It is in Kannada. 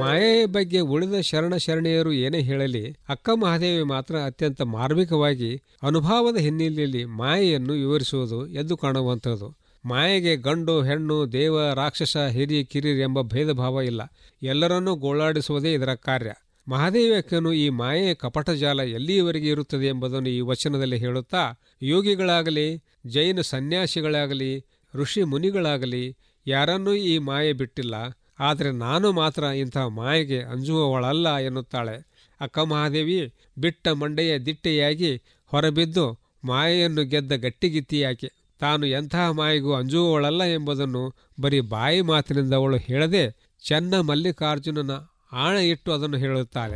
ಮಾಯೆಯ ಬಗ್ಗೆ ಉಳಿದ ಶರಣ ಶರಣೆಯರು ಏನೇ ಹೇಳಲಿ ಅಕ್ಕ ಮಹಾದೇವಿ ಮಾತ್ರ ಅತ್ಯಂತ ಮಾರ್ಮಿಕವಾಗಿ ಅನುಭವದ ಹಿನ್ನೆಲೆಯಲ್ಲಿ ಮಾಯೆಯನ್ನು ವಿವರಿಸುವುದು ಎದ್ದು ಕಾಣುವಂಥದ್ದು ಮಾಯೆಗೆ ಗಂಡು ಹೆಣ್ಣು ದೇವ ರಾಕ್ಷಸ ಹಿರಿ ಕಿರಿರ್ ಎಂಬ ಭೇದ ಭಾವ ಇಲ್ಲ ಎಲ್ಲರನ್ನೂ ಗೋಳಾಡಿಸುವುದೇ ಇದರ ಕಾರ್ಯ ಮಹಾದೇವಕ್ಕನು ಈ ಮಾಯೆಯ ಕಪಟ ಜಾಲ ಎಲ್ಲಿಯವರೆಗೆ ಇರುತ್ತದೆ ಎಂಬುದನ್ನು ಈ ವಚನದಲ್ಲಿ ಹೇಳುತ್ತಾ ಯೋಗಿಗಳಾಗಲಿ ಜೈನ ಸನ್ಯಾಸಿಗಳಾಗಲಿ ಋಷಿ ಮುನಿಗಳಾಗಲಿ ಯಾರನ್ನೂ ಈ ಮಾಯೆ ಬಿಟ್ಟಿಲ್ಲ ಆದರೆ ನಾನು ಮಾತ್ರ ಇಂತಹ ಮಾಯೆಗೆ ಅಂಜುವವಳಲ್ಲ ಎನ್ನುತ್ತಾಳೆ ಅಕ್ಕ ಮಹಾದೇವಿ ಬಿಟ್ಟ ಮಂಡೆಯ ದಿಟ್ಟೆಯಾಗಿ ಹೊರಬಿದ್ದು ಮಾಯೆಯನ್ನು ಗೆದ್ದ ಗಟ್ಟಿಗಿತ್ತಿಯಾಕೆ ತಾನು ಎಂತಹ ಮಾಯೆಗೂ ಅಂಜುವವಳಲ್ಲ ಎಂಬುದನ್ನು ಬರೀ ಬಾಯಿ ಮಾತಿನಿಂದ ಅವಳು ಹೇಳದೆ ಚೆನ್ನ ಮಲ್ಲಿಕಾರ್ಜುನನ ಆಣ ಇಟ್ಟು ಅದನ್ನು ಹೇಳುತ್ತಾಳೆ